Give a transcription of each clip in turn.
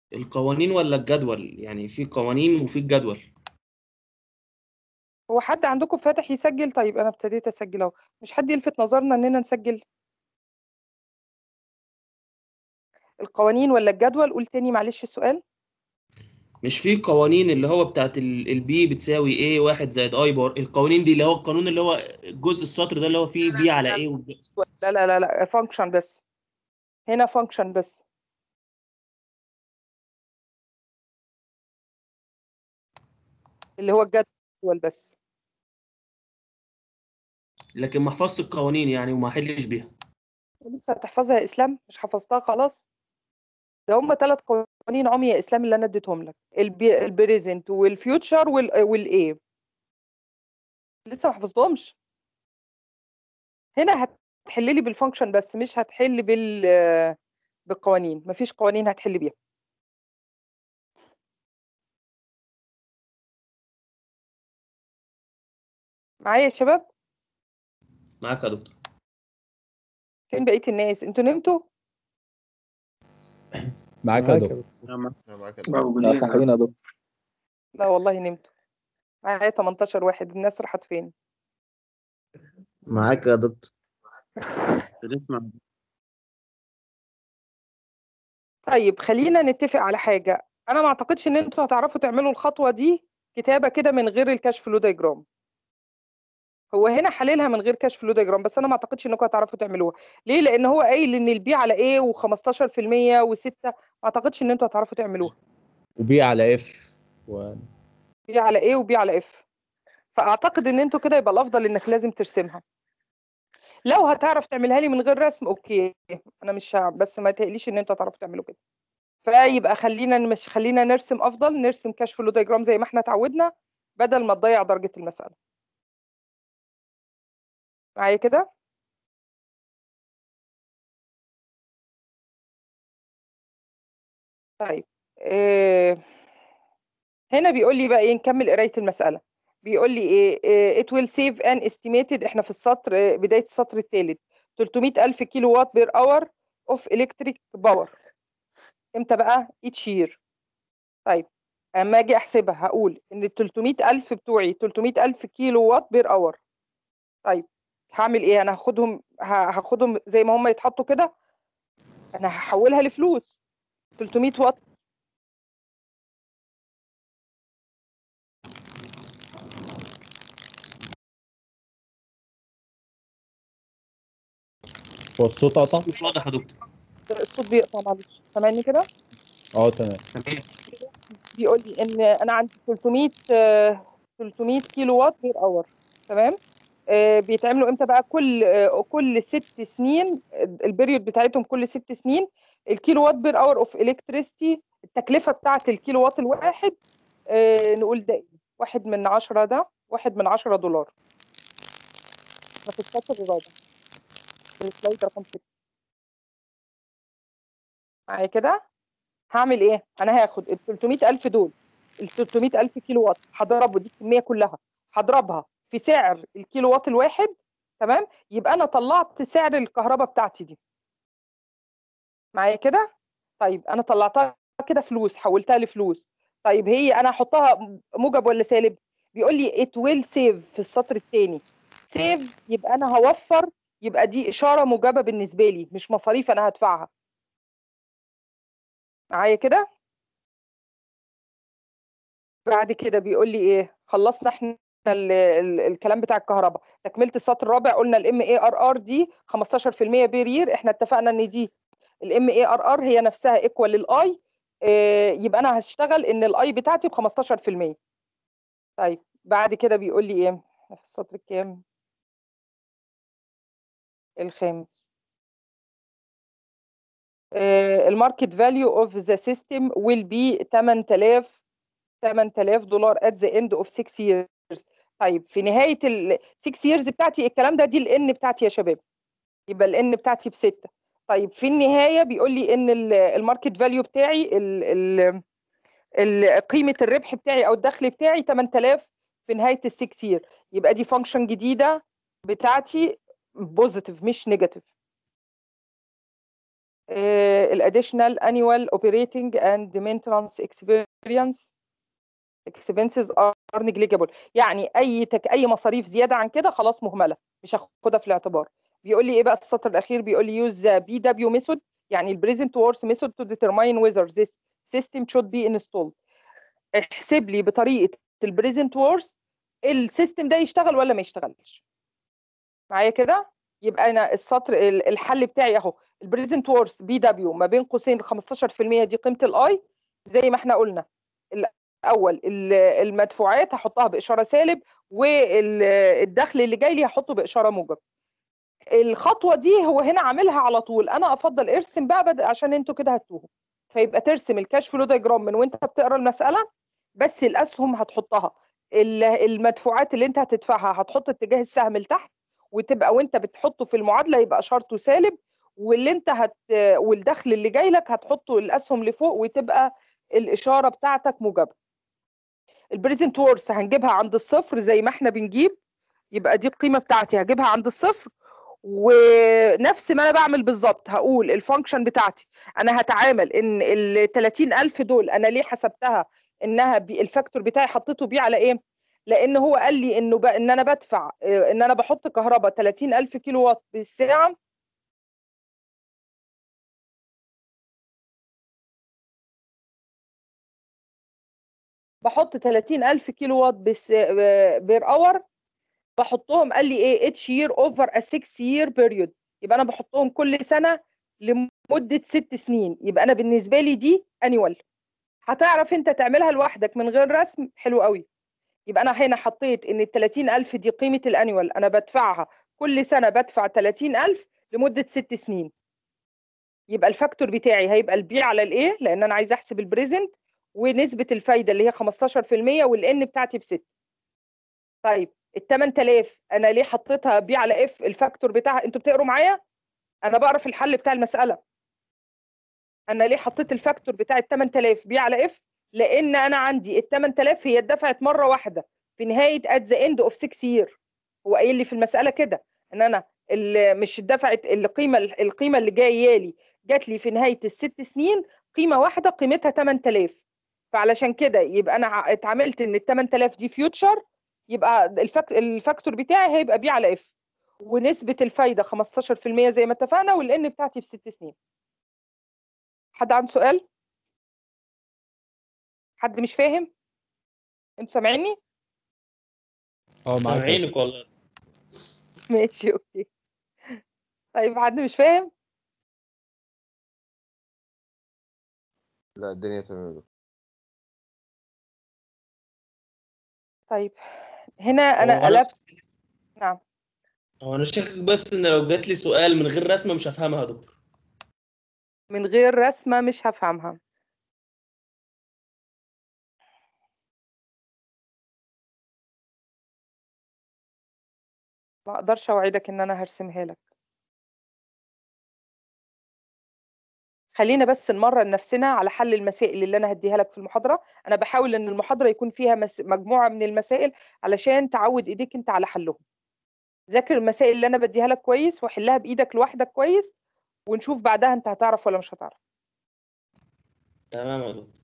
القوانين ولا الجدول يعني في قوانين وفي الجدول هو حد عندكم فاتح يسجل طيب انا ابتديت اسجل اهو مش حد يلفت نظرنا اننا نسجل القوانين ولا الجدول قول تاني معلش السؤال مش في قوانين اللي هو بتاعت البي بتساوي ايه واحد زائد اي بار القوانين دي اللي هو القانون اللي هو الجزء السطر ده اللي هو فيه بي على ايه والج... لا لا لا لا فانكشن بس هنا فانكشن بس اللي هو الجدول بس لكن ما حفظش القوانين يعني وما حلش بيها لسه هتحفظها يا اسلام مش حفظتها خلاص ده هم ثلاث قوانين عمي يا اسلام اللي انا اديتهم لك البريزنت والفيوتشر والايه لسه ما حفظتهمش هنا هتحل لي بالفانكشن بس مش هتحل بال بالقوانين مفيش قوانين هتحل بيها معايا يا شباب معاك يا دكتور فين بقيه الناس انتوا نمتوا معاك يا دكتور لا صحينا يا دكتور لا والله نمتوا معايا 18 واحد الناس راحت فين معاك يا دكتور طيب خلينا نتفق على حاجه انا ما اعتقدش ان انتوا هتعرفوا تعملوا الخطوه دي كتابه كده من غير الكشف فلو دايجرام هو هنا حللها من غير كشف فلو دايجرام بس انا ما اعتقدش انكم هتعرفوا تعملوها ليه لان هو قايل ان البي على ايه و15% و6 ما اعتقدش ان انتوا هتعرفوا تعملوها وبي على اف و... بي على ايه وبي على اف فاعتقد ان انتوا كده يبقى الافضل انك لازم ترسمها لو هتعرف تعملها لي من غير رسم اوكي انا مش ه... بس ما تقليش ان انتوا هتعرفوا تعملوا كده فيبقى خلينا مش خلينا نرسم افضل نرسم كشف فلو دايجرام زي ما احنا اتعودنا بدل ما تضيع درجه المساله معايا كده طيب إيه هنا بيقول لي بقى ايه نكمل قرايه المساله بيقول لي ايه إيه، it will save an estimated احنا في السطر آه، بدايه السطر الثالث 300000 كيلو وات بير اور اوف الكتريك باور امتى بقى each year طيب اما اجي احسبها هقول ان ال 300000 بتوعي 300000 كيلو وات بير اور طيب هعمل ايه انا هاخدهم ه- هاخدهم زي ما هم يتحطوا كده انا هحولها لفلوس 300 واط هو الصوت قطع؟ مش واضح يا دكتور الصوت بيقطع معلش سامعني كده اه تمام تمام بيقول لي ان انا عندي 300 آه، 300 كيلو وات بير اور تمام آه، بيتعملوا امتى بقى كل آه، كل ست سنين البريود بتاعتهم كل ست سنين الكيلو وات بير اور اوف الكتريستي التكلفه بتاعه الكيلو وات الواحد آه، نقول ده إيه؟ واحد من عشرة ده واحد من عشرة دولار ده في السطر الرابع في السلايد رقم ستة معايا كده هعمل ايه انا هاخد ال 300 الف دول ال 300 الف كيلو وات هضربه دي الكميه كلها هضربها في سعر الكيلو وات الواحد تمام يبقى انا طلعت سعر الكهرباء بتاعتي دي معايا كده طيب انا طلعتها كده فلوس حولتها لفلوس طيب هي انا احطها موجب ولا سالب بيقول لي it will save في السطر الثاني سيف يبقى انا هوفر يبقى دي اشاره موجبه بالنسبه لي مش مصاريف انا هدفعها معايا كده بعد كده بيقول لي ايه خلصنا احنا ال ال الكلام بتاع الكهرباء تكمله السطر الرابع قلنا الام اي ار ار دي 15% بيرير احنا اتفقنا ان دي الام اي ار ار هي نفسها ايكوال للاي يبقى انا هشتغل ان الاي بتاعتي ب 15% طيب بعد كده بيقول لي ايه إحنا في السطر الكام الخامس الماركت فاليو اوف ذا سيستم will be 8000 8000 دولار at the end of 6 years طيب في نهايه ال 6 years بتاعتي الكلام ده دي الان بتاعتي يا شباب يبقى الان بتاعتي بستة طيب في النهايه بيقول لي ان الماركت فاليو بتاعي ال ال ال- قيمه الربح بتاعي او الدخل بتاعي 8000 في نهايه ال 6 year يبقى دي فانكشن جديده بتاعتي بوزيتيف مش نيجاتيف الاديشنال annual operating and maintenance experience expenses are negligible يعني اي تك اي مصاريف زياده عن كده خلاص مهمله مش هاخدها في الاعتبار بيقول لي ايه بقى السطر الاخير بيقول لي use the BW method يعني ال present worth method to determine whether this system should be installed احسب لي بطريقه ال present worth السيستم ده يشتغل ولا ما يشتغلش معايا كده يبقى انا السطر الحل بتاعي اهو البريزنت وورث بي دبليو ما بين قوسين 15% دي قيمه الاي زي ما احنا قلنا الاول المدفوعات هحطها باشاره سالب والدخل اللي جاي لي هحطه باشاره موجب الخطوه دي هو هنا عاملها على طول انا افضل ارسم بقى بدأ عشان انتوا كده هتوهوا فيبقى ترسم الكاش فلو دايجرام من وانت بتقرا المساله بس الاسهم هتحطها المدفوعات اللي انت هتدفعها هتحط اتجاه السهم لتحت وتبقى وانت بتحطه في المعادله يبقى اشارته سالب واللي انت هت والدخل اللي جاي لك هتحطه الاسهم لفوق وتبقى الاشاره بتاعتك موجبه البريزنت وورث هنجيبها عند الصفر زي ما احنا بنجيب يبقى دي القيمه بتاعتي هجيبها عند الصفر ونفس ما انا بعمل بالظبط هقول الفانكشن بتاعتي انا هتعامل ان ال 30000 دول انا ليه حسبتها انها بي الفاكتور بتاعي حطيته بيه على ايه لان هو قال لي انه ب... ان انا بدفع ان انا بحط كهرباء 30000 كيلو وات بالساعه بحط 30000 كيلو وات بس بير اور بحطهم قال لي ايه اتش يير اوفر ا 6 يير بيريود يبقى انا بحطهم كل سنه لمده ست سنين يبقى انا بالنسبه لي دي انيوال هتعرف انت تعملها لوحدك من غير رسم حلو قوي يبقى انا هنا حطيت ان ال 30000 دي قيمه الانيوال انا بدفعها كل سنه بدفع 30000 لمده ست سنين يبقى الفاكتور بتاعي هيبقى البي على الايه لان انا عايزه احسب البريزنت ونسبه الفايده اللي هي 15% والان بتاعتي ب 6 طيب ال 8000 انا ليه حطيتها بي على اف الفاكتور بتاعها انتوا بتقروا معايا انا بقرا في الحل بتاع المساله انا ليه حطيت الفاكتور بتاع ال 8000 بي على اف لان انا عندي ال 8000 هي اتدفعت مره واحده في نهايه ات ذا اند اوف 6 يير هو قايل لي في المساله كده ان انا اللي مش دفعت القيمه القيمه اللي جايه لي جات لي في نهايه الست سنين قيمه واحده قيمتها 8000 فعلشان كده يبقى انا اتعاملت ان ال 8000 دي فيوتشر يبقى الفاك... الفاكتور بتاعي هيبقى بي على اف ونسبه الفايده 15% زي ما اتفقنا والان بتاعتي في ست سنين حد عنده سؤال حد مش فاهم انتوا سامعيني اه معاك سامعينك والله ماشي اوكي طيب حد مش فاهم لا الدنيا تمام طيب هنا انا هو أنا- قلبت نعم هو انا شاكك بس ان لو جات لي سؤال من غير رسمه مش هفهمها يا دكتور من غير رسمه مش هفهمها ما اقدرش اوعدك ان انا هرسمها لك خلينا بس نمرن نفسنا على حل المسائل اللي انا هديها لك في المحاضره انا بحاول ان المحاضره يكون فيها مس... مجموعه من المسائل علشان تعود ايديك انت على حلهم ذاكر المسائل اللي انا بديها لك كويس وحلها بايدك لوحدك كويس ونشوف بعدها انت هتعرف ولا مش هتعرف تمام يا دكتور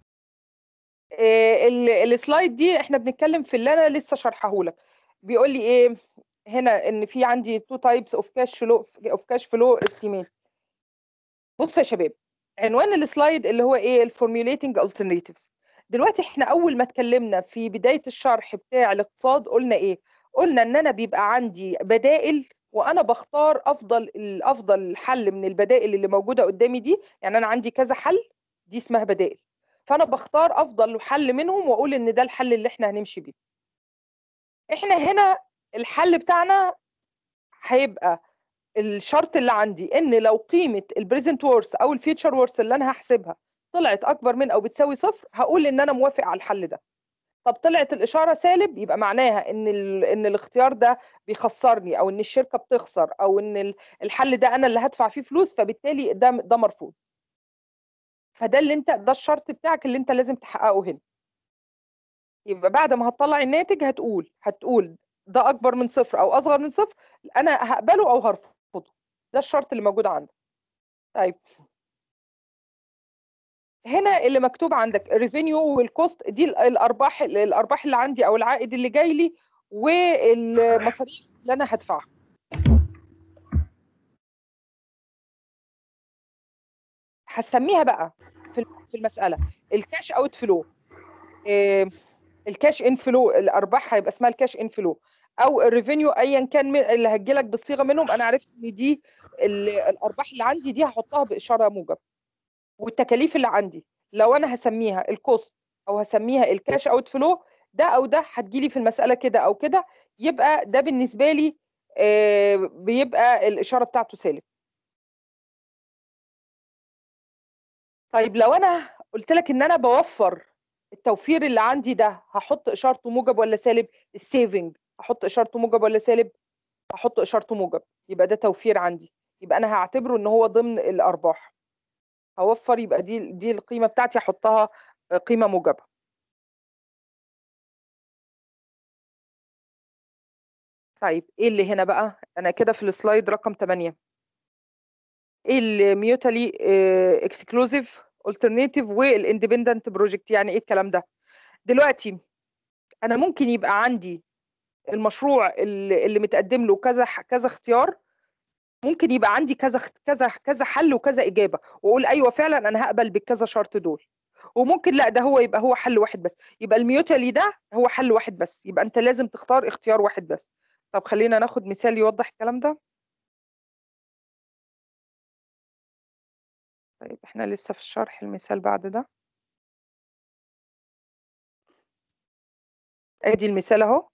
إيه ال- السلايد دي احنا بنتكلم في اللي انا لسه شرحه لك بيقول لي ايه هنا ان في عندي تو تايبس اوف كاش فلو اوف كاش فلو استيميت بصوا يا شباب عنوان السلايد اللي هو ايه الفورميوليتنج alternatives دلوقتي احنا اول ما اتكلمنا في بدايه الشرح بتاع الاقتصاد قلنا ايه قلنا ان انا بيبقى عندي بدائل وانا بختار افضل الافضل حل من البدائل اللي موجوده قدامي دي يعني انا عندي كذا حل دي اسمها بدائل فانا بختار افضل حل منهم واقول ان ده الحل اللي احنا هنمشي بيه احنا هنا الحل بتاعنا هيبقى الشرط اللي عندي ان لو قيمه البريزنت وورث او الفيوتشر وورث اللي انا هحسبها طلعت اكبر من او بتساوي صفر هقول ان انا موافق على الحل ده طب طلعت الاشاره سالب يبقى معناها ان ال... ان الاختيار ده بيخسرني او ان الشركه بتخسر او ان ال- الحل ده انا اللي هدفع فيه فلوس فبالتالي ده ده مرفوض فده اللي انت ده الشرط بتاعك اللي انت لازم تحققه هنا يبقى بعد ما هتطلع الناتج هتقول هتقول ده اكبر من صفر او اصغر من صفر انا هقبله او هرفضه ده الشرط اللي موجود عندك طيب هنا اللي مكتوب عندك الريفينيو والكوست دي ال- الارباح الارباح اللي عندي او العائد اللي جاي لي والمصاريف اللي انا هدفعها هسميها بقى في الم- في المساله الكاش اوت فلو الكاش ان فلو الارباح هيبقى اسمها الكاش ان فلو او الريفينيو ايا كان من اللي هتجيلك بالصيغه منهم انا عرفت ان دي ال- الارباح اللي عندي دي هحطها باشاره موجب والتكاليف اللي عندي لو انا هسميها الكوست او هسميها الكاش اوت فلو ده او ده هتجيلي في المساله كده او كده يبقى ده بالنسبه لي آه، بيبقى الاشاره بتاعته سالب طيب لو انا قلت لك ان انا بوفر التوفير اللي عندي ده هحط اشارته موجب ولا سالب السيفنج هحط اشارته موجب ولا سالب هحط اشارته موجب يبقى ده توفير عندي يبقى انا هعتبره ان هو ضمن الارباح هوفر يبقى دي دي القيمه بتاعتي هحطها قيمه موجبه طيب ايه اللي هنا بقى انا كده في السلايد رقم 8 ايه الميوتالي اكسكلوزيف الترناتيف والاندبندنت بروجكت يعني ايه الكلام ده دلوقتي انا ممكن يبقى عندي المشروع اللي اللي متقدم له كذا كذا اختيار ممكن يبقى عندي كذا كذا كذا حل وكذا اجابه واقول ايوه فعلا انا هقبل بالكذا شرط دول وممكن لا ده هو يبقى هو حل واحد بس يبقى الميوتالي ده هو حل واحد بس يبقى انت لازم تختار اختيار واحد بس طب خلينا ناخد مثال يوضح الكلام ده طيب احنا لسه في الشرح المثال بعد ده ادي المثال اهو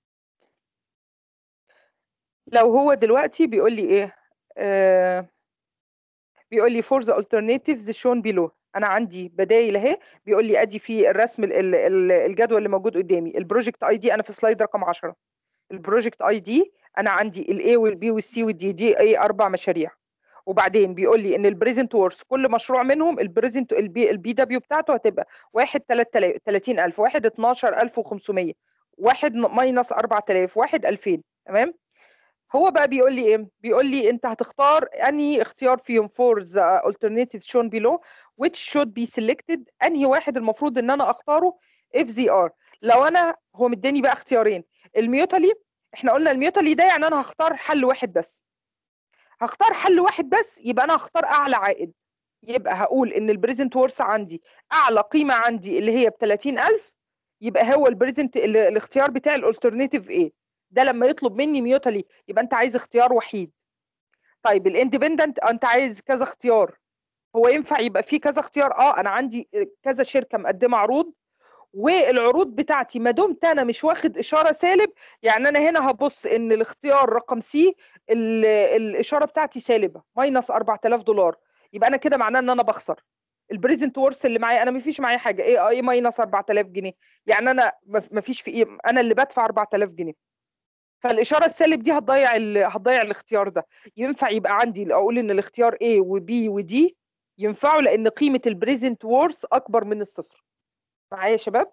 لو هو دلوقتي بيقول لي ايه آه بيقول لي for the alternatives shown below انا عندي بدايل اهي بيقول لي ادي في الرسم ال- ال- ال- الجدول اللي موجود قدامي البروجكت اي دي انا في سلايد رقم 10 البروجكت اي دي انا عندي الاي والبي والسي والدي دي اي اربع مشاريع وبعدين بيقول لي ان البريزنت وورث كل مشروع منهم البريزنت البي البي دبليو بتاعته هتبقى واحد 30000 واحد 12500 واحد ماينس 4000 واحد 2000 تمام هو بقى بيقول لي ايه بيقول لي انت هتختار انهي اختيار فيهم for the alternatives shown below which should be selected انهي واحد المفروض ان انا اختاره if they are لو انا هو مداني بقى اختيارين الميوتالي احنا قلنا الميوتالي ده يعني انا هختار حل واحد بس هختار حل واحد بس يبقى انا هختار اعلى عائد يبقى هقول ان البريزنت وورث عندي اعلى قيمه عندي اللي هي ب 30000 يبقى هو البريزنت الاختيار بتاع الالترناتيف ايه ده لما يطلب مني ميوتالي يبقى انت عايز اختيار وحيد طيب الاندبندنت انت عايز كذا اختيار هو ينفع يبقى فيه كذا اختيار اه انا عندي كذا شركه مقدمه عروض والعروض بتاعتي ما دمت انا مش واخد اشاره سالب يعني انا هنا هبص ان الاختيار رقم سي الاشاره بتاعتي سالبه ماينس 4000 دولار يبقى انا كده معناه ان انا بخسر البريزنت وورث اللي معايا انا ما فيش معايا حاجه ايه ايه ماينس 4000 جنيه يعني انا ما فيش في ايه انا اللي بدفع 4000 جنيه فالاشاره السالب دي هتضيع ال... هتضيع الاختيار ده ينفع يبقى عندي اقول ان الاختيار A وB وD ينفعوا لان قيمه البريزنت وورث اكبر من الصفر معايا يا شباب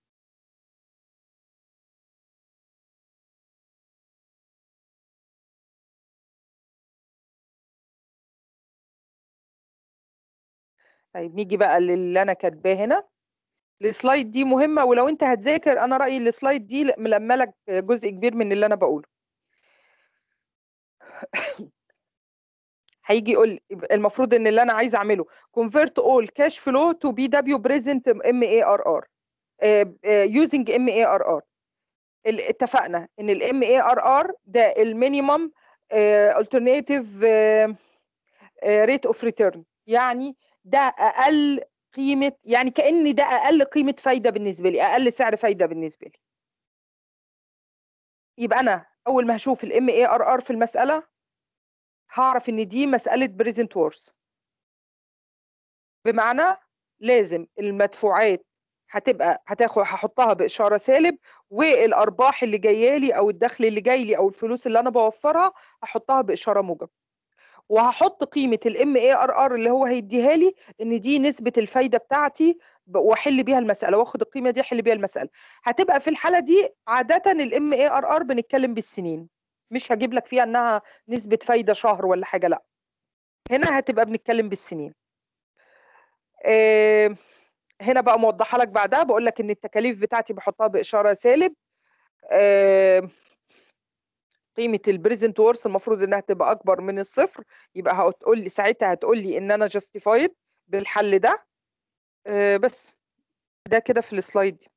طيب نيجي بقى للي انا كاتباه هنا السلايد دي مهمه ولو انت هتذاكر انا رايي السلايد دي ملمه لك جزء كبير من اللي انا بقوله هيجي يقول المفروض ان اللي انا عايز اعمله convert all cash flow to BW present MARR using MARR اتفقنا ان ال MARR ده المينيمم alternative rate of return يعني ده اقل قيمه يعني كان ده اقل قيمه فايده بالنسبه لي اقل سعر فايده بالنسبه لي يبقى انا اول ما هشوف الام اي ار ار في المساله هعرف ان دي مساله بريزنت وورث بمعنى لازم المدفوعات هتبقى هتاخد هحطها باشاره سالب والارباح اللي جايه لي او الدخل اللي جاي لي او الفلوس اللي انا بوفرها هحطها باشاره موجب وهحط قيمه الام اي ار ار اللي هو هيديها لي ان دي نسبه الفايده بتاعتي واحل بيها المساله واخد القيمه دي احل بيها المساله هتبقى في الحاله دي عاده الام اي ار ار بنتكلم بالسنين مش هجيب لك فيها انها نسبه فايده شهر ولا حاجه لا هنا هتبقى بنتكلم بالسنين آه، هنا بقى موضحه لك بعدها بقول لك ان التكاليف بتاعتي بحطها باشاره سالب آه، قيمه البريزنت وورث المفروض انها تبقى اكبر من الصفر يبقى هتقول لي ساعتها هتقول لي ان انا جاستيفايد بالحل ده آه، بس ده كده في السلايد دي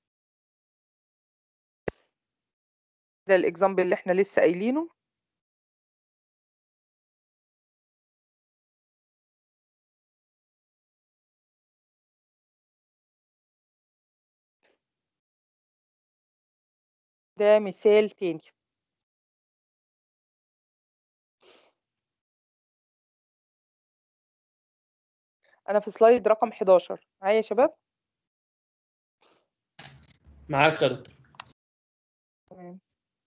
ده الاكزامبل اللي احنا لسه قايلينه ده مثال تاني انا في سلايد رقم 11 معايا يا شباب معاك يا دكتور تمام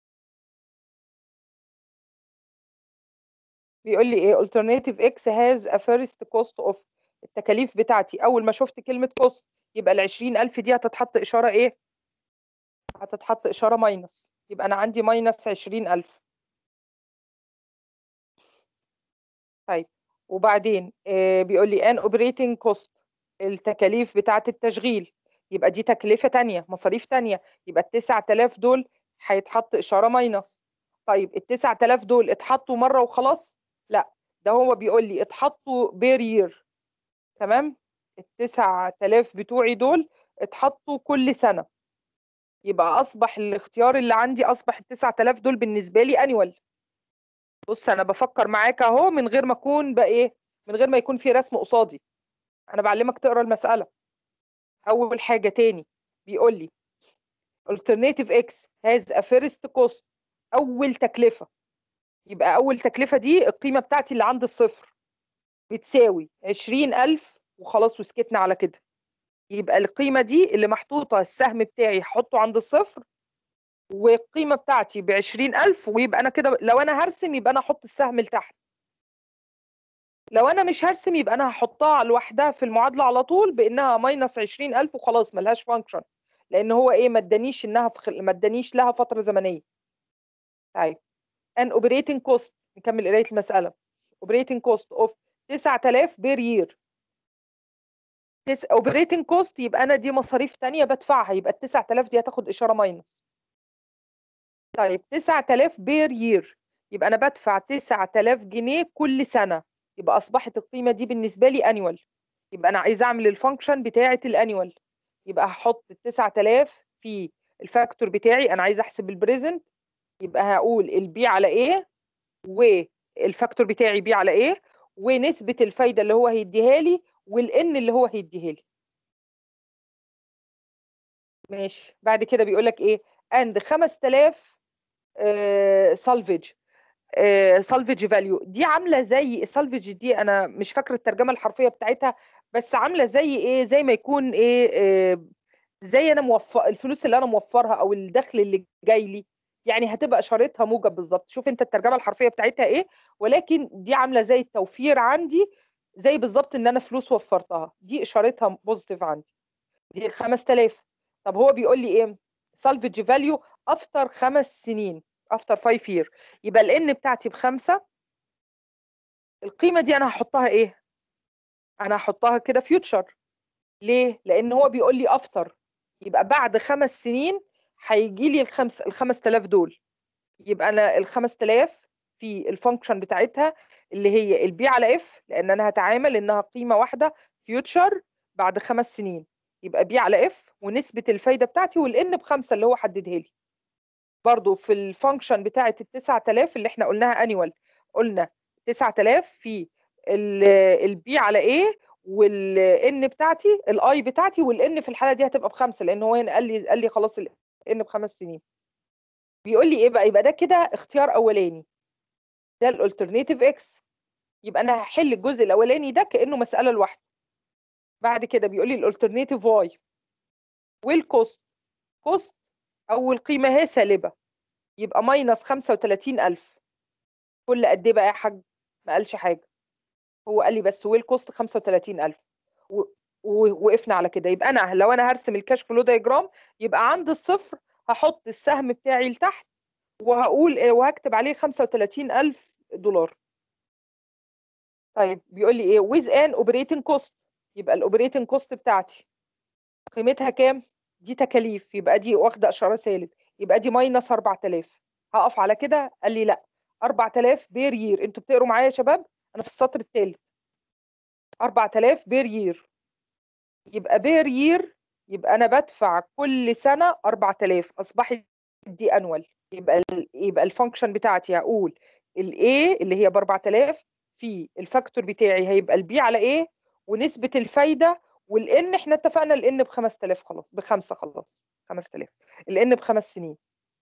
بيقول لي ايه alternative x has a first cost of التكاليف بتاعتي اول ما شفت كلمة cost يبقى ال 20000 دي هتتحط اشارة ايه هتتحط اشارة ماينس يبقى انا عندي ماينس 20000 طيب وبعدين آه بيقول لي ان operating cost التكاليف بتاعة التشغيل يبقى دي تكلفة تانية مصاريف تانية يبقى ال 9000 دول هيتحط إشارة ماينس طيب ال 9000 دول اتحطوا مرة وخلاص لا ده هو بيقول لي اتحطوا بير يير تمام ال 9000 بتوعي دول اتحطوا كل سنة يبقى أصبح الاختيار اللي عندي أصبح ال 9000 دول بالنسبة لي أنيوال بص أنا بفكر معاك أهو من غير ما أكون بقى إيه من غير ما يكون في رسم قصادي أنا بعلمك تقرا المسألة أول حاجة تاني بيقول لي alternative x has a first cost أول تكلفة يبقى أول تكلفة دي القيمة بتاعتي اللي عند الصفر بتساوي عشرين ألف وخلاص وسكتنا على كده يبقى القيمة دي اللي محطوطة السهم بتاعي هحطه عند الصفر والقيمة بتاعتي بعشرين ألف ويبقى أنا كده لو أنا هرسم يبقى أنا أحط السهم لتحت لو أنا مش هرسم يبقى أنا هحطها لوحدها في المعادلة على طول بإنها ماينس عشرين ألف وخلاص ملهاش فانكشن لأن هو إيه ما ادانيش إنها في خل... ما ادانيش لها فترة زمنية طيب an operating cost نكمل قراية المسألة operating cost of 9000 بير يير operating cost يبقى أنا دي مصاريف تانية بدفعها يبقى ال 9000 دي هتاخد إشارة ماينس طيب 9000 بير يير يبقى أنا بدفع 9000 جنيه كل سنة يبقى أصبحت القيمة دي بالنسبة لي annual يبقى أنا عايزة أعمل الفانكشن بتاعة الانيوال يبقى هحط ال 9000 في الفاكتور بتاعي أنا عايزة أحسب البريزنت يبقى هقول البي على ايه والفاكتور بتاعي بي على ايه ونسبة الفايدة اللي هو هيديها لي والان اللي هو هيديها لي ماشي بعد كده بيقول لك ايه اند 5000 سالفج سالفج فاليو دي عامله زي السالفج دي انا مش فاكره الترجمه الحرفيه بتاعتها بس عامله زي ايه زي ما يكون ايه آه زي انا موفر الفلوس اللي انا موفرها او الدخل اللي جاي لي يعني هتبقى اشارتها موجب بالظبط شوف انت الترجمه الحرفيه بتاعتها ايه ولكن دي عامله زي التوفير عندي زي بالظبط ان انا فلوس وفرتها دي اشارتها بوزيتيف عندي دي ال 5000 طب هو بيقول لي ايه سالفج فاليو افتر خمس سنين افتر 5 يير يبقى الان بتاعتي بخمسه القيمه دي انا هحطها ايه انا هحطها كده فيوتشر ليه لان هو بيقول لي افتر يبقى بعد خمس سنين هيجي لي الخمس ال 5000 دول يبقى انا ال 5000 في الفانكشن بتاعتها اللي هي البي على اف لان انا هتعامل انها قيمه واحده فيوتشر بعد خمس سنين يبقى بي على اف ونسبه الفايده بتاعتي والان بخمسه اللي هو حددها لي برضو في الفانكشن بتاعه ال 9000 اللي احنا قلناها انيوال قلنا 9000 في البي على ايه والان بتاعتي الاي بتاعتي والان في الحاله دي هتبقى بخمسه لان هو هنا قال لي قال لي خلاص الان بخمس سنين بيقول لي ايه بقى يبقى ده كده اختيار اولاني ده الالترناتيف اكس يبقى انا هحل الجزء الاولاني ده كانه مساله لوحده بعد كده بيقول لي الالترناتيف واي والكوست كوست اول قيمه هي سالبه يبقى ماينس 35000 كل قد ايه بقى يا حاج ما قالش حاجه هو قال لي بس والكوست 35000 ووقفنا على كده يبقى انا لو انا هرسم الكاش فلو دايجرام يبقى عند الصفر هحط السهم بتاعي لتحت وهقول وهكتب عليه 35000 دولار طيب بيقول لي ايه with an operating cost يبقى الاوبريتنج كوست بتاعتي قيمتها كام دي تكاليف يبقى دي واخده اشاره سالب يبقى دي ماينس 4000 هقف على كده قال لي لا 4000 بير يير انتوا بتقروا معايا يا شباب انا في السطر الثالث 4000 بير يير يبقى بير يير يبقى انا بدفع كل سنه 4000 اصبحت دي انوال يبقى ال يبقى الفانكشن بتاعتي هقول الاي اللي هي ب 4000 في الفاكتور بتاعي هيبقى البي على ايه ونسبه الفايده والان احنا اتفقنا الان ب 5000 خلاص بخمسه خلاص 5000 الان بخمس سنين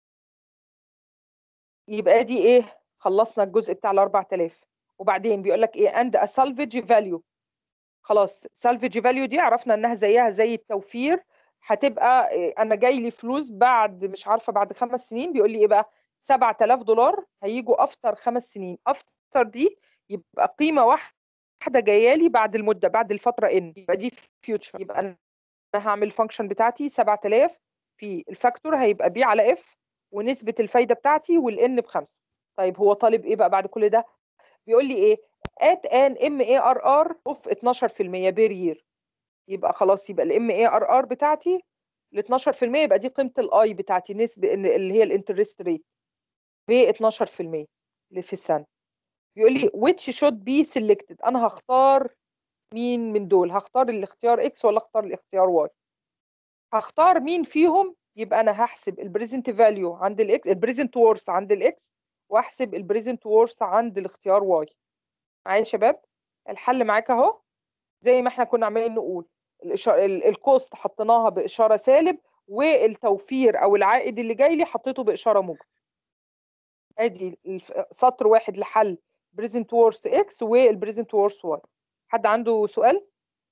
يبقى دي ايه خلصنا الجزء بتاع ال 4000 وبعدين بيقول لك ايه اند ا salvage فاليو خلاص salvage فاليو دي عرفنا انها زيها زي التوفير هتبقى إيه انا جاي لي فلوس بعد مش عارفه بعد خمس سنين بيقول لي ايه بقى 7000 دولار هيجوا افتر خمس سنين افتر دي يبقى قيمه واحده جايه لي بعد المده بعد الفتره ان يبقى دي فيوتشر يبقى انا هعمل الفانكشن بتاعتي 7000 في الفاكتور هيبقى بي على اف ونسبه الفايده بتاعتي والان بخمسه طيب هو طالب ايه بقى بعد كل ده بيقول لي ايه at an MARR of 12% بير يير يبقى خلاص يبقى الام اي ار ار بتاعتي ال 12% يبقى دي قيمه الاي بتاعتي نسبه اللي هي الانترست ريت ب 12% اللي في السنه بيقول لي which should be selected انا هختار مين من دول هختار الاختيار اكس ولا اختار الاختيار واي هختار مين فيهم يبقى انا هحسب البريزنت فاليو عند الاكس البريزنت وورث عند الاكس واحسب البريزنت وورث عند الاختيار واي معايا يا شباب الحل معاك اهو زي ما احنا كنا عمالين نقول الكوست حطيناها باشاره سالب والتوفير او العائد اللي جاي لي حطيته باشاره موجب ادي سطر واحد لحل بريزنت وورث اكس والبريزنت وورث واي حد عنده سؤال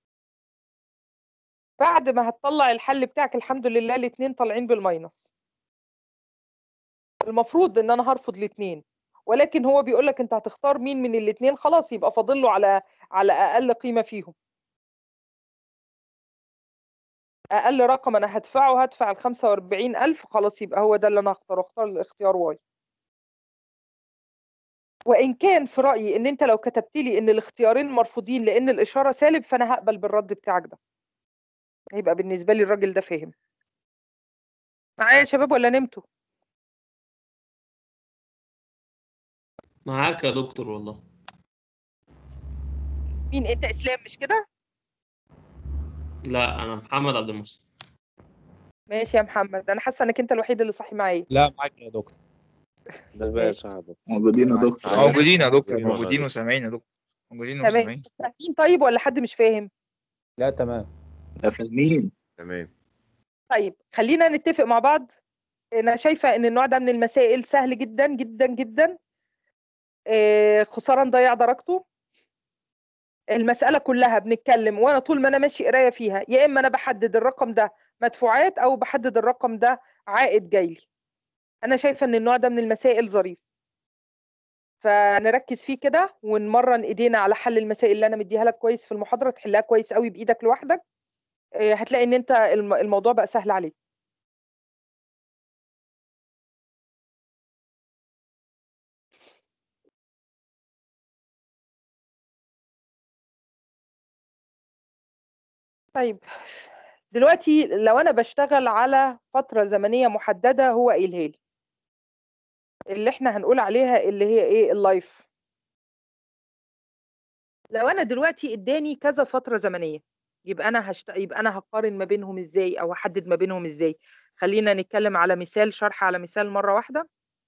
بعد ما هتطلع الحل بتاعك الحمد لله الاثنين طالعين بالماينس المفروض ان انا هرفض الاثنين ولكن هو بيقول لك انت هتختار مين من الاثنين خلاص يبقى فاضل له على على اقل قيمه فيهم اقل رقم انا هدفعه هدفع ال 45000 خلاص يبقى هو ده اللي انا هختاره اختار الاختيار واي وان كان في رايي ان انت لو كتبت لي ان الاختيارين مرفوضين لان الاشاره سالب فانا هقبل بالرد بتاعك ده هيبقى بالنسبه لي الراجل ده فاهم معايا يا شباب ولا نمتوا معاك يا دكتور والله مين انت اسلام مش كده لا انا محمد عبد المحسن ماشي يا محمد انا حاسه انك انت الوحيد اللي صاحي معايا لا معاك يا دكتور ده بقى صعب موجودين يا دكتور موجودين يا دكتور أيوة. موجودين وسامعين يا دكتور موجودين تمام وسامعين فاهمين طيب ولا حد مش فاهم لا تمام يا فاهمين تمام طيب خلينا نتفق مع بعض انا شايفه ان النوع ده من المسائل سهل جدا جدا جدا آه، خساره نضيع درجته المساله كلها بنتكلم وانا طول ما انا ماشي قرايه فيها يا اما انا بحدد الرقم ده مدفوعات او بحدد الرقم ده عائد جاي لي انا شايفه ان النوع ده من المسائل ظريف فنركز فيه كده ونمرن ايدينا على حل المسائل اللي انا مديها لك كويس في المحاضره تحلها كويس قوي بايدك لوحدك آه، هتلاقي ان انت الم- الموضوع بقى سهل عليك طيب دلوقتي لو انا بشتغل على فتره زمنيه محدده هو قايلها لي اللي احنا هنقول عليها اللي هي ايه اللايف لو انا دلوقتي اداني كذا فتره زمنيه يبقى انا هشت... يبقى انا هقارن ما بينهم ازاي او هحدد ما بينهم ازاي خلينا نتكلم على مثال شرح على مثال مره واحده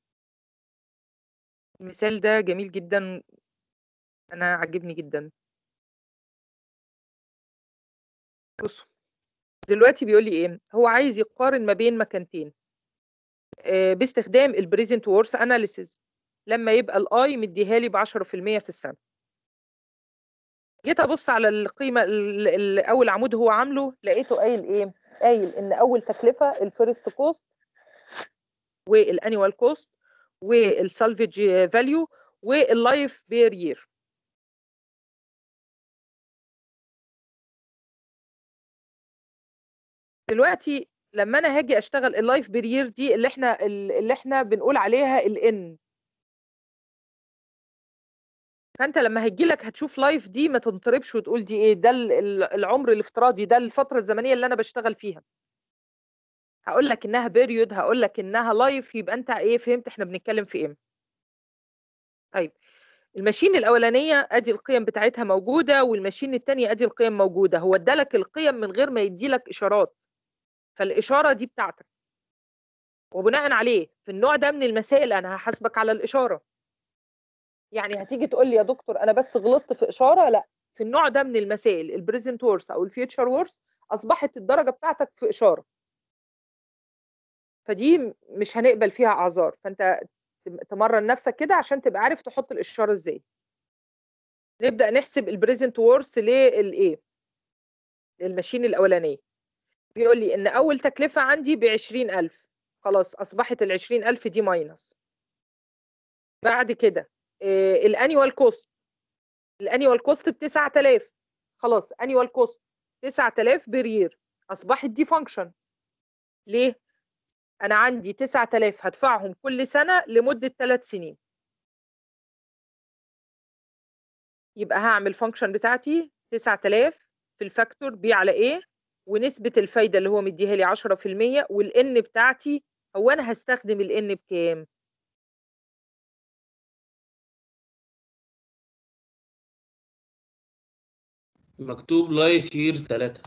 المثال ده جميل جدا انا عجبني جدا بصوا دلوقتي بيقول لي ايه هو عايز يقارن ما بين مكانتين آه، باستخدام البريزنت وورث اناليسيز لما يبقى الاي مديها لي ب 10% في السنه جيت ابص على القيمه ال- ال- اول عمود هو عامله لقيته قايل ايه قايل ان اول تكلفه الفيرست كوست والانيوال كوست والسالفج فاليو واللايف بير يير دلوقتي لما انا هاجي اشتغل اللايف بير يير دي اللي احنا اللي احنا بنقول عليها الان فانت لما هيجي لك هتشوف لايف دي ما تنطربش وتقول دي ايه ده ال- ال- العمر الافتراضي ده الفتره الزمنيه اللي انا بشتغل فيها هقول لك انها بيريود هقول لك انها لايف يبقى انت ايه فهمت احنا بنتكلم في ايه طيب الماشين الاولانيه ادي القيم بتاعتها موجوده والماشين الثانيه ادي القيم موجوده هو ادالك القيم من غير ما يديلك اشارات فالاشاره دي بتاعتك وبناء عليه في النوع ده من المسائل انا هحاسبك على الاشاره يعني هتيجي تقول لي يا دكتور انا بس غلطت في اشاره لا في النوع ده من المسائل البريزنت وورس او الفيوتشر وورس اصبحت الدرجه بتاعتك في اشاره فدي م- مش هنقبل فيها اعذار فانت تم- تمرن نفسك كده عشان تبقى عارف تحط الاشاره ازاي نبدا نحسب البريزنت وورس للايه الماشين الاولانيه بيقول لي ان اول تكلفه عندي ب 20000 خلاص اصبحت ال 20000 دي ماينس بعد كده الانيوال كوست الانيوال كوست ب 9000 خلاص انيوال كوست 9000 بير يير اصبحت دي فانكشن ليه انا عندي 9000 هدفعهم كل سنه لمده 3 سنين يبقى هعمل فانكشن بتاعتي 9000 في الفاكتور بي على ايه ونسبه الفايده اللي هو مديها لي 10% والان بتاعتي هو انا هستخدم الان بكام مكتوب لايف يير 3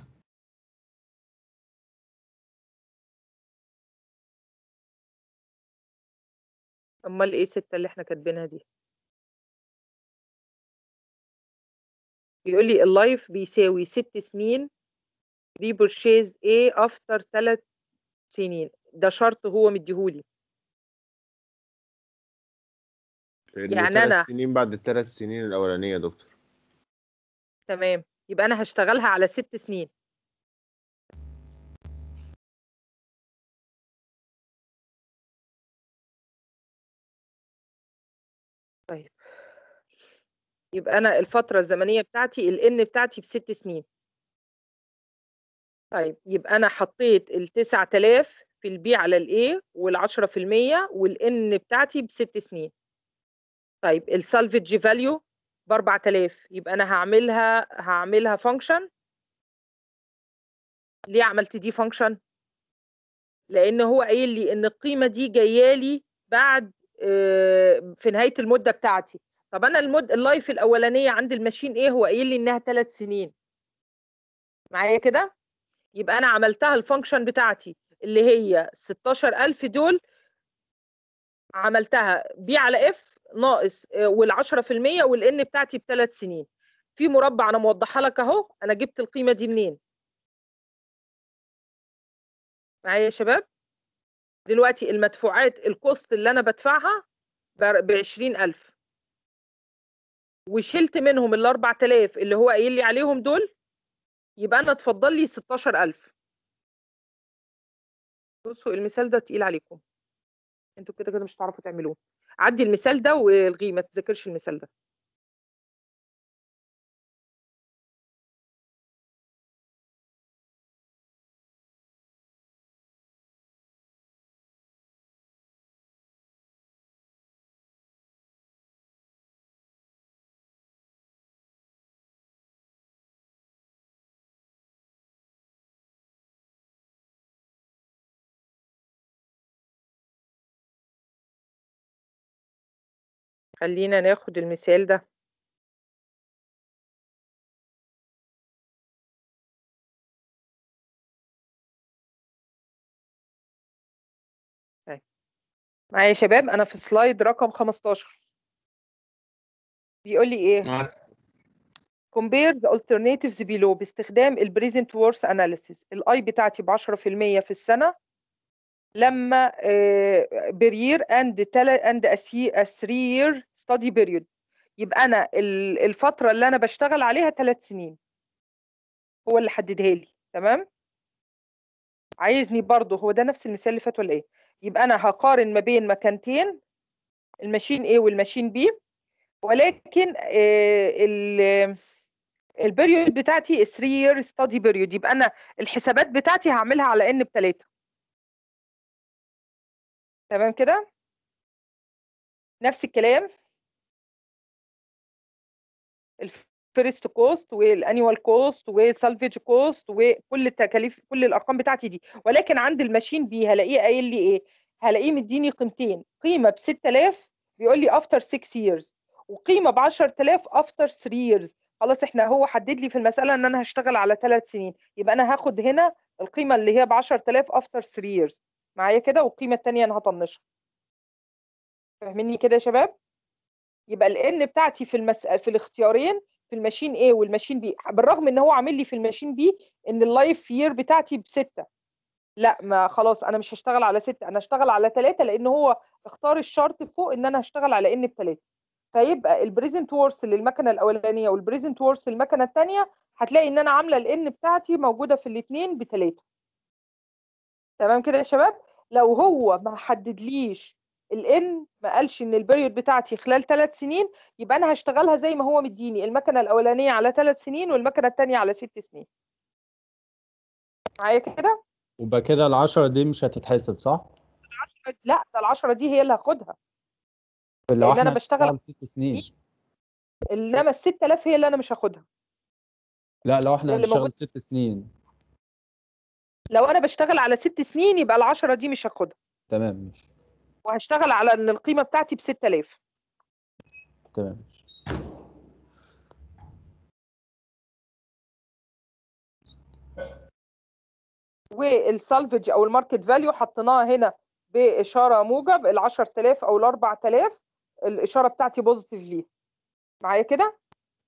امال ايه 6 اللي احنا كاتبينها دي بيقول لي اللايف بيساوي 6 سنين ريبورشيز ايه افتر 3 سنين ده شرط هو مديهولي اللي يعني ثلاث أنا- سنين بعد الثلاث سنين الأولانية يا دكتور تمام يبقى انا هشتغلها على 6 سنين طيب يبقى انا الفتره الزمنيه بتاعتي الان بتاعتي بست سنين طيب يبقى انا حطيت ال 9000 في البي على الاي وال 10% والان بتاعتي بست سنين طيب السالفج فاليو ب 4000 يبقى انا هعملها هعملها فانكشن ليه عملت دي فانكشن لان هو قايل لي ان القيمه دي جايه لي بعد آه، في نهايه المده بتاعتي طب انا المد اللايف الاولانيه عند الماشين ايه هو قايل لي انها ثلاث سنين معايا كده يبقى انا عملتها الفانكشن بتاعتي اللي هي 16000 دول عملتها بي على اف ناقص وال10% والان بتاعتي بثلاث سنين في مربع انا موضحها لك اهو انا جبت القيمه دي منين معايا يا شباب دلوقتي المدفوعات الكوست اللي انا بدفعها ب 20000 وشلت منهم ال 4000 اللي هو قايل لي عليهم دول يبقى انا اتفضل لي 16000 بصوا المثال ده تقيل عليكم انتوا كده كده مش هتعرفوا تعملوه عدي المثال ده والغيه ما تذاكرش المثال ده خلينا ناخد المثال ده طيب معايا يا شباب انا في سلايد رقم 15 بيقول لي ايه معاك compare the alternatives below باستخدام ال present worth analysis الاي بتاعتي ب 10% في السنه لما per year and tele- and a three- a 3 year study period يبقى انا ال- الفتره اللي انا بشتغل عليها ثلاث سنين هو اللي حددها لي تمام عايزني برضه هو ده نفس المثال اللي فات ولا ايه يبقى انا هقارن ما بين مكانتين الماشين A والماشين B ولكن آه، ال البريود بتاعتي 3 year study period يبقى انا الحسابات بتاعتي هعملها على ان بتلاتة تمام كده نفس الكلام الفيرست كوست والانيوال كوست والسالفيج كوست وكل التكاليف كل الارقام بتاعتي دي ولكن عند الماشين بي هلاقيه قايل لي ايه هلاقيه مديني قيمتين قيمه ب 6000 بيقول لي افتر 6 years وقيمه ب 10000 افتر 3 years خلاص احنا هو حدد لي في المساله ان انا هشتغل على ثلاث سنين يبقى انا هاخد هنا القيمه اللي هي ب 10000 افتر 3 years معايا كده والقيمه الثانيه انا هطنشها فاهميني كده يا شباب يبقى الان بتاعتي في المس... في الاختيارين في الماشين A والماشين B بالرغم ان هو عامل لي في الماشين B ان اللايف يير بتاعتي بستة لا ما خلاص انا مش هشتغل على ستة انا هشتغل على ثلاثة لان هو اختار الشرط فوق ان انا هشتغل على ان بثلاثة فيبقى البريزنت وورث للمكنه الاولانيه والبريزنت وورث للمكنه الثانيه هتلاقي ان انا عامله الان بتاعتي موجوده في الاثنين بثلاثه تمام كده يا شباب لو هو ما حددليش الان ما قالش ان البريود بتاعتي خلال ثلاث سنين يبقى انا هشتغلها زي ما هو مديني المكنه الاولانيه على ثلاث سنين والمكنه الثانيه على ست سنين معايا كده وبقى كده العشرة دي مش هتتحسب صح؟ لا ده العشرة دي هي اللي هاخدها لو لأن احنا أنا بشتغل- هنشتغل ست سنين انما ال 6000 هي اللي انا مش هاخدها لا لو احنا اللي هنشتغل موجود- ست سنين لو انا بشتغل على ست سنين يبقى العشرة دي مش هاخدها تمام ماشي وهشتغل على ان القيمه بتاعتي ب 6000 تمام ماشي والسالفج او الماركت فاليو حطيناها هنا باشاره موجب ال 10000 او ال 4000 الاشاره بتاعتي بوزيتيف ليه معايا كده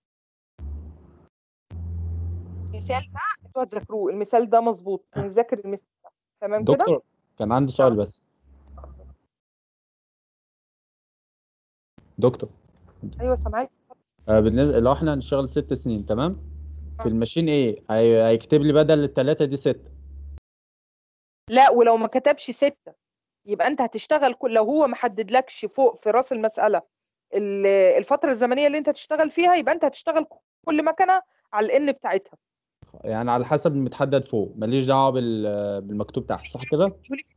المثال ده انتوا هتذاكروه المثال ده مظبوط نذاكر المثال ده تمام كده دكتور كان عندي سؤال بس دكتور ايوه سامعاك آه، بالنسبة لو احنا هنشتغل ست سنين تمام آه. في الماشين ايه هي- هيكتب لي بدل التلاتة دي ستة لا ولو ما كتبش ستة يبقى انت هتشتغل كل لو هو ما حددلكش فوق في راس المسألة ال- الفترة الزمنية اللي انت تشتغل فيها يبقى انت هتشتغل كل مكنة على الان بتاعتها يعني على حسب المتحدد فوق ماليش دعوة بال- بالمكتوب تحت صح كده؟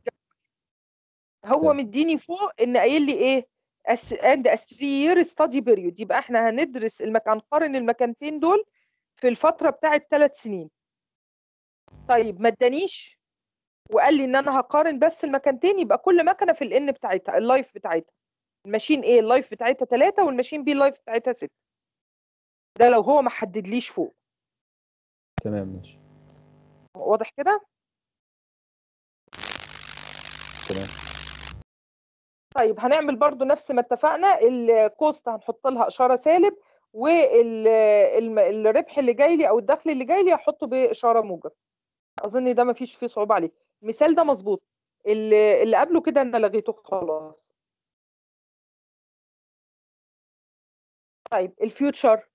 هو تمام. مديني فوق ان قايل لي ايه اند a three year study period يبقى احنا هندرس المكان هنقارن المكانتين دول في الفترة بتاعة ثلاث سنين طيب ما ادانيش وقال لي ان انا هقارن بس المكانتين يبقى كل مكنة في الان بتاعتها اللايف بتاعتها الماشين ايه اللايف بتاعتها ثلاثة والماشين بي اللايف بتاعتها ستة ده لو هو ما حددليش فوق تمام ماشي واضح كده تمام طيب هنعمل برضو نفس ما اتفقنا الكوست هنحط لها اشاره سالب والربح اللي جاي لي او الدخل اللي جاي لي هحطه باشاره موجب اظن ده ما فيش فيه صعوبه عليه المثال ده مظبوط اللي اللي قبله كده انا لغيته خلاص طيب الفيوتشر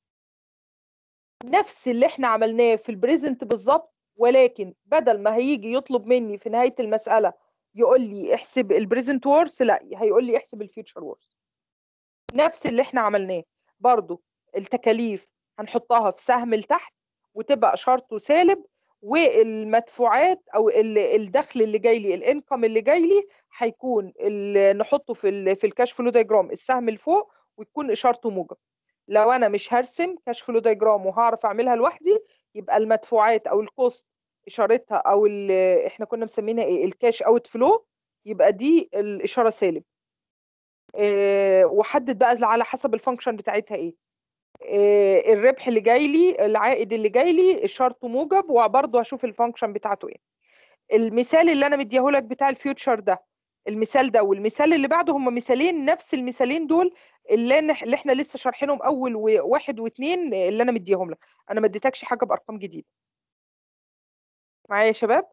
نفس اللي احنا عملناه في البريزنت بالظبط ولكن بدل ما هيجي يطلب مني في نهايه المساله يقول لي احسب البريزنت وورث لا هيقول لي احسب الفيوتشر وورث نفس اللي احنا عملناه برضو التكاليف هنحطها في سهم لتحت وتبقى اشارته سالب والمدفوعات او ال- الدخل اللي جاي لي الانكم اللي جاي لي هيكون ال- نحطه في ال في الكاش فلو دايجرام السهم لفوق ويكون اشارته موجب لو انا مش هرسم كاش فلو دايجرام وهعرف اعملها لوحدي يبقى المدفوعات او الكوست اشارتها او ال- احنا كنا مسمينها ايه الكاش اوت فلو يبقى دي الاشاره سالب إيه، وحدد بقى على حسب الفانكشن بتاعتها ايه إيه، الربح اللي جاي لي العائد اللي جاي لي اشارته موجب وبرضه هشوف الفانكشن بتاعته ايه المثال اللي انا مديهولك بتاع الفيوتشر ده المثال ده والمثال اللي بعده هم مثالين نفس المثالين دول اللي, أنا- اللي احنا لسه شارحينهم اول وواحد واثنين اللي انا مديهم لك انا ما اديتكش حاجه بارقام جديده معايا يا شباب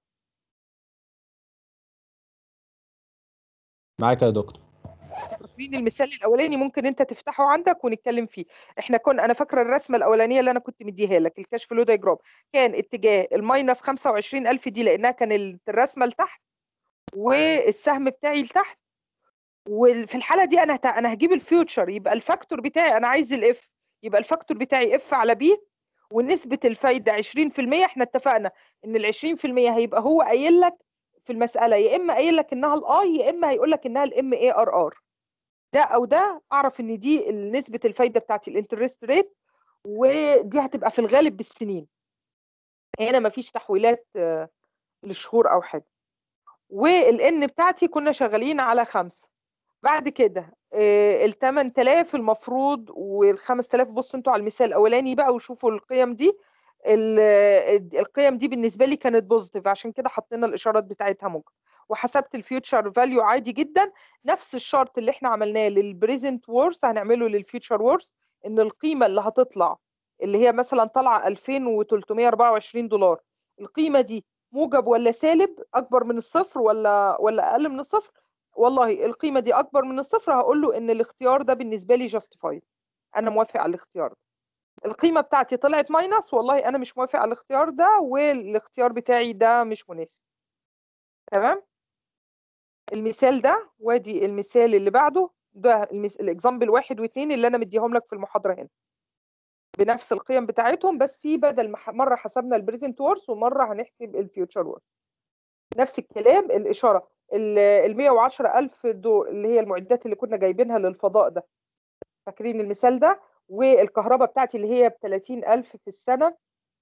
معاك يا دكتور فاكرين المثال الاولاني ممكن انت تفتحه عندك ونتكلم فيه احنا كنا انا فاكره الرسمه الاولانيه اللي انا كنت مديها لك الكاش فلو دايجرام كان اتجاه الماينس 25000 دي لانها كان ال- الرسمه لتحت والسهم بتاعي لتحت وفي الحاله دي انا هت- انا هجيب الفيوتشر يبقى الفاكتور بتاعي انا عايز الاف يبقى الفاكتور بتاعي اف على بي ونسبه الفايده 20% احنا اتفقنا ان ال 20% هيبقى هو قايل لك في المساله يا اما قايل لك انها الاي يا اما هيقول لك انها الام اي ار ار ده او ده اعرف ان دي نسبه الفايده بتاعتي الانترست ريت ودي هتبقى في الغالب بالسنين هنا مفيش تحويلات آه، للشهور او حاجه والان بتاعتي كنا شغالين على خمسة بعد كده آه، ال 8000 المفروض وال 5000 بصوا انتوا على المثال الاولاني بقى وشوفوا القيم دي ال- ال- القيم دي بالنسبه لي كانت بوزيتيف عشان كده حطينا الاشارات بتاعتها موجب وحسبت الفيوتشر فاليو عادي جدا نفس الشرط اللي احنا عملناه للبريزنت وورث هنعمله للفيوتشر وورث ان القيمه اللي هتطلع اللي هي مثلا طالعه 2324 دولار القيمه دي موجب ولا سالب اكبر من الصفر ولا ولا اقل من الصفر والله القيمه دي اكبر من الصفر هقول له ان الاختيار ده بالنسبه لي جاستيفايد انا موافق على الاختيار ده القيمه بتاعتي طلعت ماينس والله انا مش موافق على الاختيار ده والاختيار بتاعي ده مش مناسب تمام المثال ده وادي المثال اللي بعده ده المس... الاكزامبل واحد واثنين اللي انا مديهم لك في المحاضره هنا بنفس القيم بتاعتهم بس بدل ما ح- مره حسبنا البريزنت وورث ومره هنحسب الفيوتشر وورث نفس الكلام الاشاره ال 110 الف دول اللي هي المعدات اللي كنا جايبينها للفضاء ده فاكرين المثال ده والكهرباء بتاعتي اللي هي ب 30 الف في السنه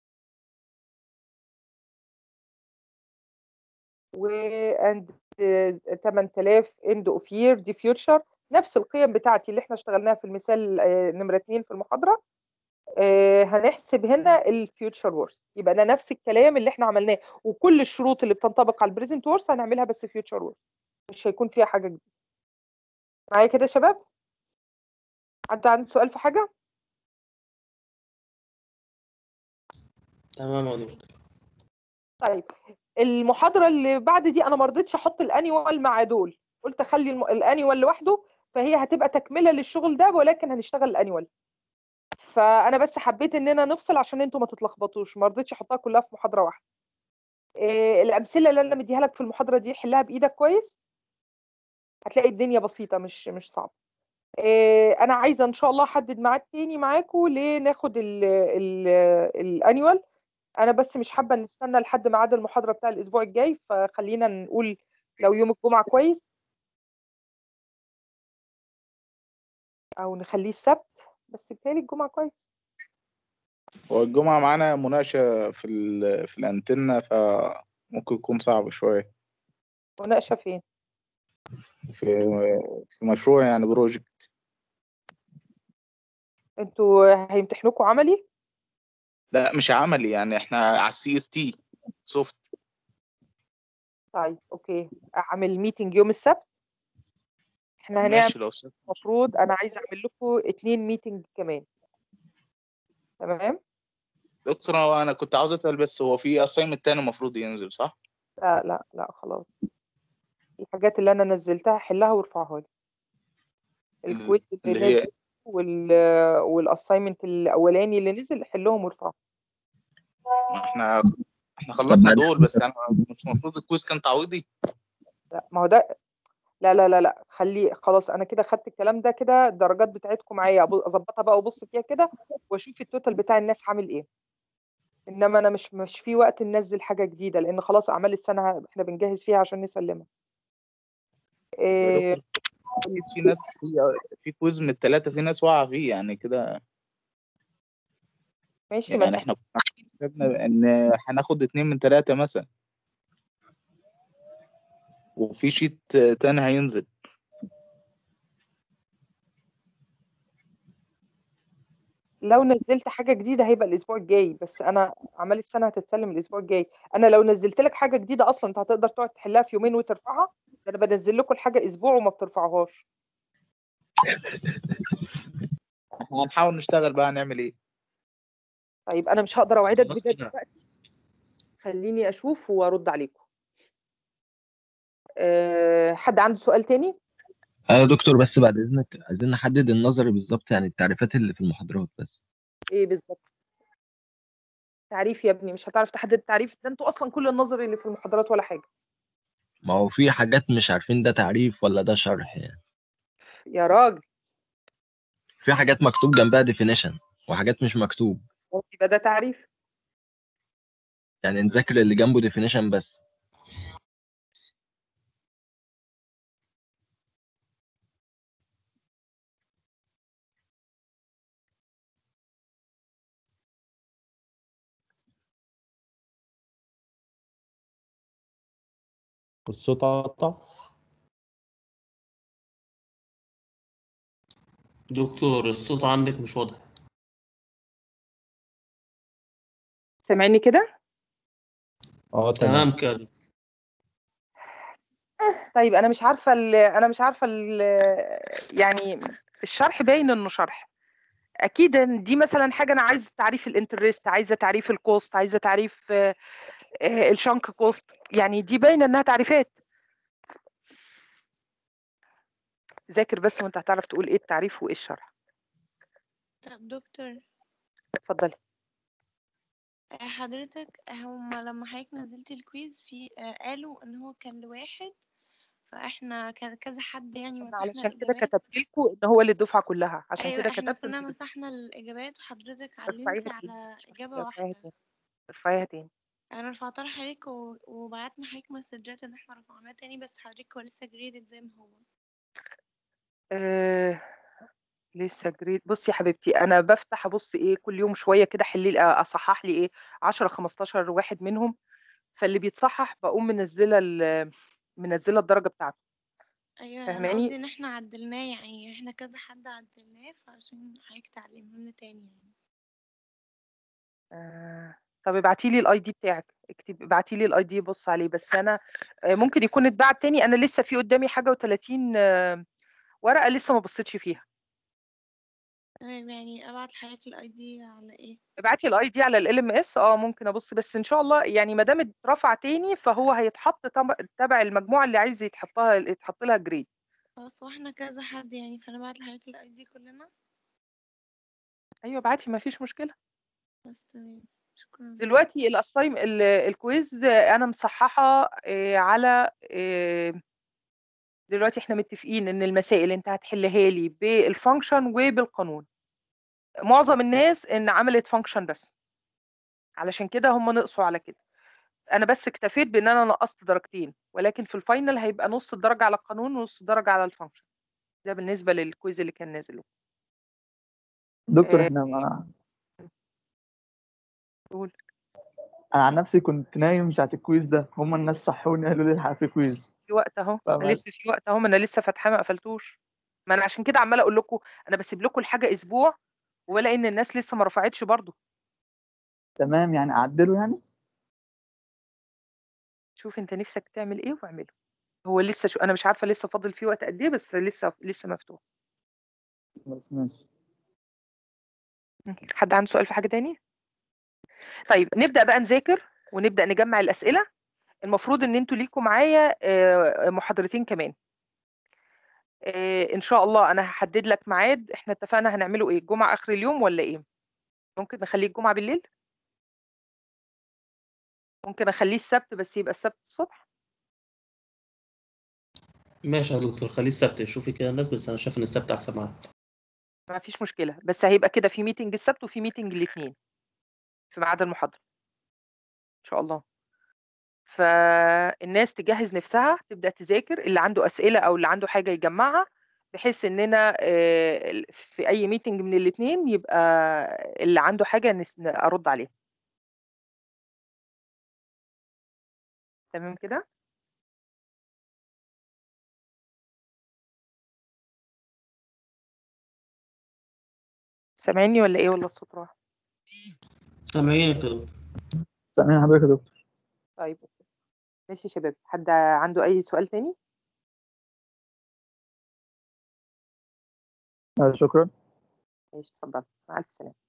و and 8000 end of year دي future نفس القيم بتاعتي اللي احنا اشتغلناها في المثال آه، نمرة 2 في المحاضرة آه، هنحسب هنا الفيوتشر وورث يبقى ده نفس الكلام اللي احنا عملناه وكل الشروط اللي بتنطبق على البريزنت وورث هنعملها بس فيوتشر وورث مش هيكون فيها حاجة جديدة معايا كده يا شباب حد عنده سؤال في حاجة تمام يا دكتور طيب المحاضرة اللي بعد دي أنا ما رضيتش أحط الأنيوال مع دول قلت أخلي الم- الأنيوال لوحده فهي هتبقى تكملة للشغل ده ولكن هنشتغل الأنيوال فأنا بس حبيت إننا نفصل عشان أنتوا ما تتلخبطوش ما رضيتش أحطها كلها في محاضرة واحدة إيه الأمثلة اللي أنا مديها لك في المحاضرة دي حلها بإيدك كويس هتلاقي الدنيا بسيطة مش مش صعبة إيه أنا عايزة إن شاء الله أحدد ميعاد تاني معاكم لناخد ال ال الأنيوال انا بس مش حابه نستنى لحد ميعاد المحاضره بتاع الاسبوع الجاي فخلينا نقول لو يوم الجمعه كويس او نخليه السبت بس بالتالي الجمعه كويس هو الجمعة معانا مناقشة في ال... في الأنتنة فممكن يكون صعب شوية مناقشه فين في في مشروع يعني بروجكت انتوا هيمتحنوكوا عملي لا مش عملي يعني احنا على السي اس تي سوفت طيب اوكي اعمل ميتنج يوم السبت احنا هنعمل ماشي لو سبت المفروض انا عايزه اعمل لكم اتنين ميتنج كمان تمام دكتور هو انا كنت عاوز اسال بس هو في اساينمنت تاني المفروض ينزل صح؟ لا لا لا خلاص الحاجات اللي انا نزلتها حلها وارفعها لي الكويز اللي اللي هي نزل وال والاساينمنت الاولاني اللي نزل حلهم وارفعهم احنا احنا خلصنا دول بس انا مش المفروض الكويز كان تعويضي لا ما هو ده لا لا لا لا خليه خلاص انا كده خدت الكلام ده كده الدرجات بتاعتكم معايا أبو- اظبطها بقى وابص فيها كده واشوف التوتال بتاع الناس عامل ايه انما انا مش مش في وقت ننزل حاجه جديده لان خلاص اعمال السنه احنا بنجهز فيها عشان نسلمها إيه في ناس في في كويز من الثلاثه في ناس واقعه فيه يعني كده ماشي ما يعني احنا كنا حسبنا ان هناخد اتنين من ثلاثه مثلا وفي شيت تاني هينزل لو نزلت حاجه جديده هيبقى الاسبوع الجاي بس انا اعمال السنه هتتسلم الاسبوع الجاي انا لو نزلت لك حاجه جديده اصلا انت هتقدر تقعد تحلها في يومين وترفعها ده انا بنزل لكم الحاجه اسبوع وما بترفعوهاش احنا هنحاول نشتغل بقى هنعمل ايه طيب انا مش هقدر اوعدك خلاص بده كده. دلوقتي خليني اشوف وارد عليكم أه حد عنده سؤال تاني ايوه يا دكتور بس بعد اذنك عايزين نحدد النظري بالظبط يعني التعريفات اللي في المحاضرات بس ايه بالظبط تعريف يا ابني مش هتعرف تحدد التعريف ده انتوا اصلا كل النظري اللي في المحاضرات ولا حاجه ما هو في حاجات مش عارفين ده تعريف ولا ده شرح يعني يا راجل في حاجات مكتوب جنبها definition وحاجات مش مكتوب بس يبقى ده تعريف يعني نذاكر اللي جنبه definition بس الصوت قطع دكتور الصوت عندك مش واضح سامعني كده اه تمام تمام كده طيب انا مش عارفه ال- انا مش عارفه ال- يعني الشرح باين انه شرح اكيد إن دي مثلا حاجه انا عايزه تعريف الانترست عايزه تعريف الكوست عايزه تعريف آه، آه، الشانك كوست يعني دي باينه انها تعريفات ذاكر بس وانت هتعرف تقول ايه التعريف وايه الشرح طب دكتور اتفضلي آه، حضرتك هم لما حضرتك نزلت الكويز في آه، قالوا ان هو كان لواحد فاحنا كان كذا حد يعني أنا مسحنا علشان كده الاجابات كتبت لكم ان هو للدفعه كلها عشان ايوه كده احنا كتبت كنا إن في- مسحنا الاجابات وحضرتك ارفعيها علمتي تاني على مش اجابه مشكله ارفعيها واحده تاني ارفعيها تاني انا رفعتها لحضرتك و- وبعتنا حضرتك مسجات ان احنا رفعناه تاني بس حضرتك هو لسه جريدد زي ما هو آه لسه جريد بصي يا حبيبتي انا بفتح ابص ايه كل يوم شويه كده حلي لي اصحح لي ايه 10 15 واحد منهم فاللي بيتصحح بقوم منزله ال- منزله الدرجه بتاعته ايوه انا فاهماني قصدي ان احنا عدلناه يعني احنا كذا حد عدلناه فعشان حضرتك تعلمه لنا تاني يعني آه طب ابعتي لي الاي دي بتاعك اكتب ابعتي لي الاي دي بص عليه بس انا آه ممكن يكون اتبعت تاني انا لسه في قدامي حاجه و30 آه ورقه لسه ما بصيتش فيها تمام يعني ابعت لحضرتك الاي دي على ايه ابعتي الاي دي على ال ام اس اه ممكن ابص بس ان شاء الله يعني ما دام اترفع تاني فهو هيتحط تم- تبع المجموعه اللي عايز يتحطها يتحط لها جريد خلاص واحنا كذا حد يعني فانا بعت لحضرتك الاي دي كلنا ايوه ابعتي ما فيش مشكله بس تمام شكرا دلوقتي الاسايم ال- الكويز آه، انا مصححه آه، على آه، دلوقتي احنا متفقين ان المسائل انت هتحلها لي بالفانكشن وبالقانون معظم الناس ان عملت فانكشن بس علشان كده هم نقصوا على كده انا بس اكتفيت بان انا نقصت درجتين ولكن في الفاينل هيبقى نص الدرجه على القانون ونص درجه على الفانكشن ده بالنسبه للكويز اللي كان نازل دكتور آه، احنا انا قول انا عن نفسي كنت نايم ساعة الكويز ده هما الناس صحوني قالوا لي الحق في كويز في وقت اهو فاهم ما لسه في وقت اهو ما انا لسه فاتحاه ما قفلتوش ما انا عشان كده عماله اقول لكم انا بسيب لكم الحاجه اسبوع وبلاقي ان الناس لسه ما رفعتش برضو تمام يعني اعدله يعني شوف انت نفسك تعمل ايه واعمله هو لسه شو انا مش عارفه لسه فاضل فيه وقت قد ايه بس لسه لسه مفتوح بس ماشي حد عنده سؤال في حاجه تاني طيب نبدا بقى نذاكر ونبدا نجمع الاسئله المفروض ان انتوا ليكوا معايا آه، محاضرتين كمان آه، ان شاء الله انا هحدد لك ميعاد احنا اتفقنا هنعمله ايه الجمعه اخر اليوم ولا ايه ممكن نخليه الجمعه بالليل ممكن اخليه السبت بس يبقى السبت الصبح ماشي يا دكتور خليه السبت شوفي كده الناس بس انا شايف ان السبت احسن معاك ما فيش مشكله بس هيبقى كده في ميتنج السبت وفي ميتنج الاثنين في ميعاد المحاضره ان شاء الله فالناس تجهز نفسها تبدا تذاكر اللي عنده اسئله او اللي عنده حاجه يجمعها بحيث اننا آه، في اي ميتنج من الاثنين يبقى اللي عنده حاجه نس- ارد عليها تمام كده سامعني ولا ايه ولا الصوت راح سامعينك يا دكتور سامعين حضرتك يا دكتور طيب ماشي يا شباب حد عنده اي سؤال تاني آه، شكرا ماشي اتفضل مع الف سلامه